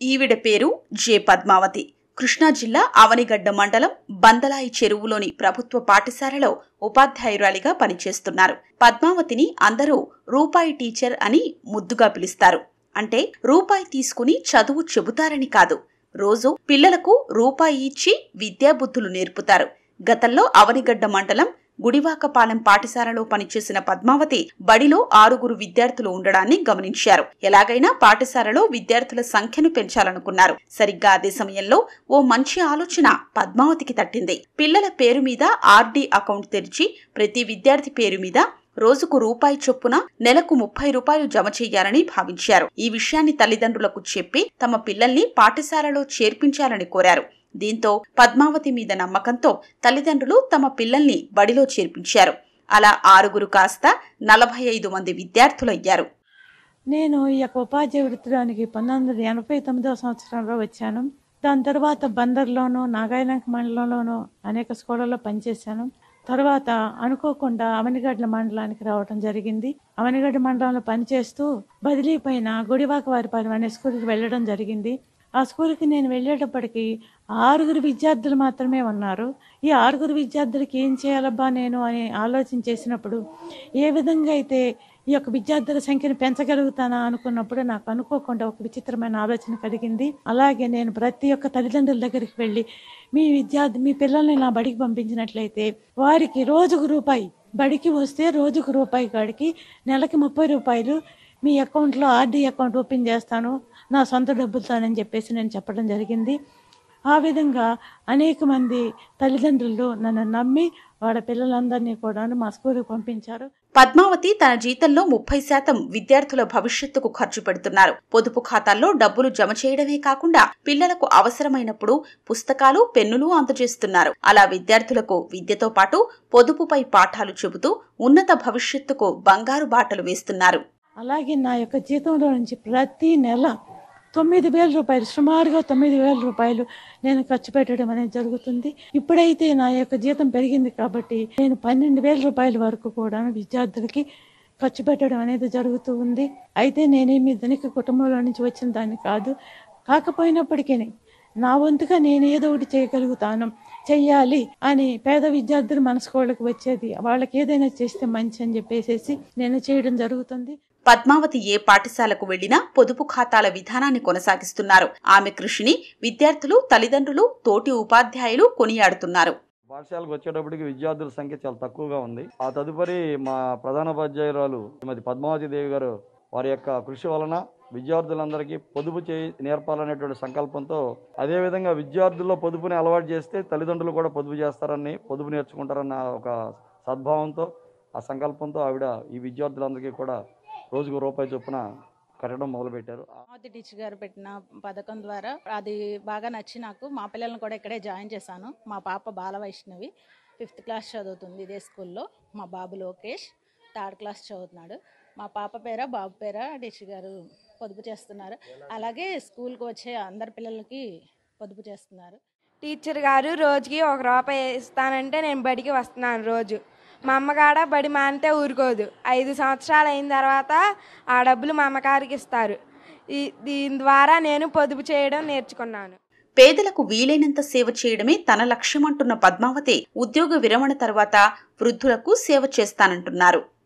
ఈవిడ పేరు జె పద్మావతి కృష్ణా జిల్లా అవనిగడ్డ మండలం బందలాయి చెరువులోని ప్రభుత్వ పాఠశాలలో ఉపాధ్యాయురాలిగా పనిచేస్తున్నారు పద్మావతిని అందరూ రూపాయి టీచర్ అని ముద్దుగా పిలుస్తారు అంటే రూపాయి తీసుకుని చదువు చెబుతారని కాదు రోజు పిల్లలకు రూపాయి ఇచ్చి విద్యాబుద్ధులు నేర్పుతారు గతంలో అవనిగడ్డ మండలం గుడివాకపాలెం పాఠశాలలో పనిచేసిన పద్మావతి బడిలో ఆరుగురు విద్యార్థులు ఉండడాన్ని గమనించారు ఎలాగైనా పాఠశాలలో విద్యార్థుల సంఖ్యను పెంచాలనుకున్నారు సరిగ్గా అదే సమయంలో ఓ మంచి ఆలోచన పద్మావతికి తట్టింది పిల్లల పేరు మీద ఆర్డీ అకౌంట్ తెరిచి ప్రతి విద్యార్థి పేరు మీద రోజుకు రూపాయి చొప్పున నెలకు ముప్పై రూపాయలు జమ చెయ్యాలని భావించారు ఈ విషయాన్ని తల్లిదండ్రులకు చెప్పి తమ పిల్లల్ని పాఠశాలలో చేర్పించాలని కోరారు దీంతో పద్మావతి మీద నమ్మకంతో తల్లిదండ్రులు తమ పిల్లల్ని బడిలో చేర్పించారు అలా ఆరుగురు కాస్త నలభై ఐదు మంది విద్యార్థులయ్యారు నేను ఈ యొక్క ఉపాధ్యాయ వృత్తిలోనికి పంతొమ్మిది వందల ఎనభై తొమ్మిదవ సంవత్సరంలో వచ్చాను దాని తర్వాత బందర్లోను నాగాయలంక మండలంలోను అనేక స్కూళ్ళలో పనిచేశాను తర్వాత అనుకోకుండా అవనిగడ్డ మండలానికి రావడం జరిగింది అవనిగడ్డ మండలంలో పనిచేస్తూ బదిలీ పైన గుడివాక వారిపాలెం అనే స్కూల్కి వెళ్ళడం జరిగింది ఆ స్కూల్కి నేను వెళ్ళేటప్పటికి ఆరుగురు విద్యార్థులు మాత్రమే ఉన్నారు ఈ ఆరుగురు విద్యార్థులకి ఏం చేయాలబ్బా నేను అని ఆలోచన చేసినప్పుడు ఏ విధంగా అయితే ఈ యొక్క విద్యార్థుల సంఖ్యను పెంచగలుగుతానా అనుకున్నప్పుడు నాకు అనుకోకుండా ఒక విచిత్రమైన ఆలోచన కలిగింది అలాగే నేను ప్రతి ఒక్క తల్లిదండ్రుల దగ్గరికి వెళ్ళి మీ విద్యార్థి మీ పిల్లల్ని నా బడికి పంపించినట్లయితే వారికి రోజుకు రూపాయి బడికి వస్తే రోజుకు రూపాయి కాడికి నెలకి ముప్పై రూపాయలు మీ అకౌంట్లో ఆర్డీ అకౌంట్ ఓపెన్ చేస్తాను నా సొంత డబ్బులతోనని చెప్పేసి నేను చెప్పడం జరిగింది ఆ విధంగా అనేక మంది తల్లిదండ్రులు నన్ను నమ్మి వాళ్ళ పిల్లలందరినీ కూడా మా స్కూల్కి పంపించారు పద్మావతి తన జీతంలో ముప్పై శాతం విద్యార్థుల భవిష్యత్తుకు ఖర్చు పెడుతున్నారు పొదుపు ఖాతాల్లో డబ్బులు జమ చేయడమే కాకుండా పిల్లలకు అవసరమైనప్పుడు పుస్తకాలు పెన్నులు అందజేస్తున్నారు అలా విద్యార్థులకు విద్యతో పాటు పొదుపుపై పాఠాలు చెబుతూ ఉన్నత భవిష్యత్తుకు బంగారు బాటలు వేస్తున్నారు అలాగే నా యొక్క జీతంలో నుంచి ప్రతి నెల తొమ్మిది వేల రూపాయలు సుమారుగా తొమ్మిది వేల రూపాయలు నేను ఖర్చు పెట్టడం అనేది జరుగుతుంది ఇప్పుడైతే నా యొక్క జీతం పెరిగింది కాబట్టి నేను పన్నెండు వేల రూపాయల వరకు కూడా విద్యార్థులకి ఖర్చు పెట్టడం అనేది జరుగుతూ ఉంది అయితే నేనేమి ధనిక కుటుంబంలో నుంచి వచ్చిన దాన్ని కాదు కాకపోయినప్పటికీ నా వంతుగా నేను ఏదో ఒకటి చేయగలుగుతాను చెయ్యాలి అని పేద విద్యార్థులు మన స్కూళ్ళకి వచ్చేది వాళ్ళకి ఏదైనా చేస్తే మంచి అని చెప్పేసి నేను చేయడం జరుగుతుంది పద్మావతి ఏ పాఠశాలకు వెళ్లినా పొదుపు ఖాతాల విధానాన్ని కొనసాగిస్తున్నారు ఆమె కృషిని విద్యార్థులు తల్లిదండ్రులు తోటి ఉపాధ్యాయులు కొనియాడుతున్నారు పాఠశాలకు వచ్చేటప్పటికి విద్యార్థుల సంఖ్య చాలా తక్కువగా ఉంది ఆ తదుపరి మా ప్రధానోపాధ్యాయురాలు శ్రీమతి పద్మావతి దేవి గారు వారి యొక్క కృషి వలన విద్యార్థులందరికీ పొదుపు చే నేర్పాలనేటువంటి సంకల్పంతో అదేవిధంగా విద్యార్థుల్లో పొదుపుని అలవాటు చేస్తే తల్లిదండ్రులు కూడా పొదుపు చేస్తారని పొదుపు నేర్చుకుంటారన్న ఒక సద్భావంతో ఆ సంకల్పంతో ఆవిడ ఈ విద్యార్థులందరికీ కూడా రోజుకు రూపాయి చొప్పున కట్టడం మొదలుపెట్టారు మోదీ టీచర్ గారు పెట్టిన పథకం ద్వారా అది బాగా నచ్చి నాకు మా పిల్లల్ని కూడా ఇక్కడే జాయిన్ చేశాను మా పాప బాల వైష్ణవి ఫిఫ్త్ క్లాస్ చదువుతుంది ఇదే స్కూల్లో మా బాబు లోకేష్ థర్డ్ క్లాస్ చదువుతున్నాడు మా పాప పేర బాబు పేర టీచర్ గారు పొదుపు చేస్తున్నారు అలాగే స్కూల్కి వచ్చే అందరి పిల్లలకి పొదుపు చేస్తున్నారు టీచర్ గారు రోజుకి ఒక రూపాయి ఇస్తానంటే నేను బడికి వస్తున్నాను రోజు మా అమ్మగాడ బడి మానితే ఊరుకోదు ఐదు సంవత్సరాలు అయిన తర్వాత ఆ డబ్బులు మా అమ్మగారికి ఇస్తారు ఈ దీని ద్వారా నేను పొదుపు చేయడం నేర్చుకున్నాను పేదలకు వీలైనంత సేవ చేయడమే తన లక్ష్యమంటున్న పద్మావతి ఉద్యోగ విరమణ తర్వాత వృద్ధులకు సేవ చేస్తానంటున్నారు